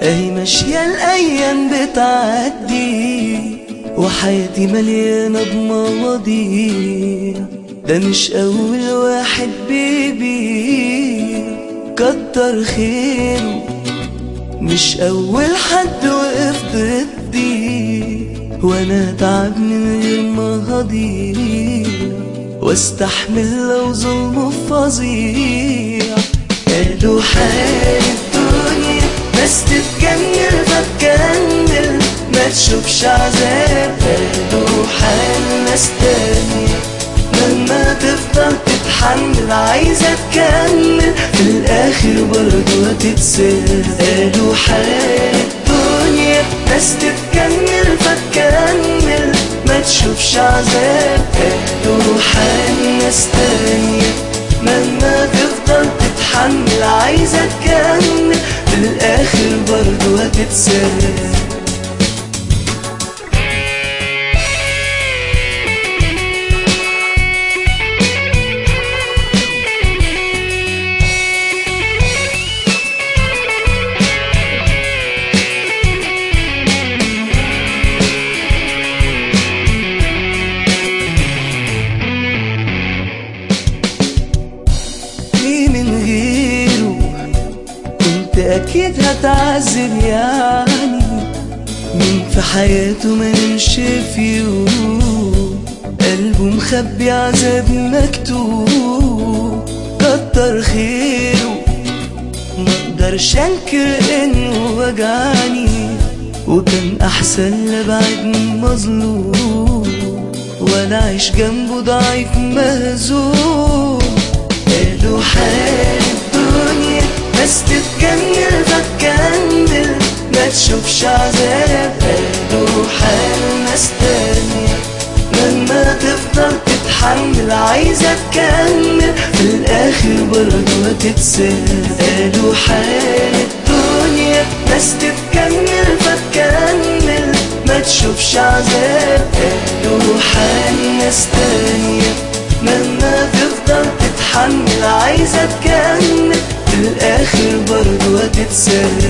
اهي ماشية الايام بتعدي وحياتي مليانة بمواضيع ده مش اول واحد بيبيع كتر خيره مش اول حد وقف ضدي وانا تعب من غير ما هضيع واستحمل لو ظلمه فظيع قالوا حال الدنيا ناس تتجنن فتكمل ما تشوفش عذاب قالوا حال ناس تانية لما تفضل تتحمل عايزة تكمل في الآخر برضه هتتساب قالوا حال الدنيا ناس تتكمل فتكمل ما تشوفش عذاب قالوا حال ناس تانية مهما تفضل تتحمل عايزة تكمل في الآخر برضه هتتساب ليه من غيره كنت اكيد هتعذب يعني مين في حياته ما نمشي في يوم قلبه مخبي عذاب مكتوب كتر خيره ما اقدرش انكر انه وجعني وكان احسن لبعد مظلوم ولا اعيش جنبه ضعيف مهزوم قالوا حال الدنيا ناس تتجنن فتكمل ما تشوفش عذاب قالوا حال ناس تانية لما تفضل تتحمل عايزة تكمل في الآخر برضه هتتساب قالوا حال الدنيا ناس تتكمل فتكمل ما تشوفش عذاب قالوا حال ناس تانية مهما تفضل تتحمل عايزة تكمل في الآخر برضه هتتساب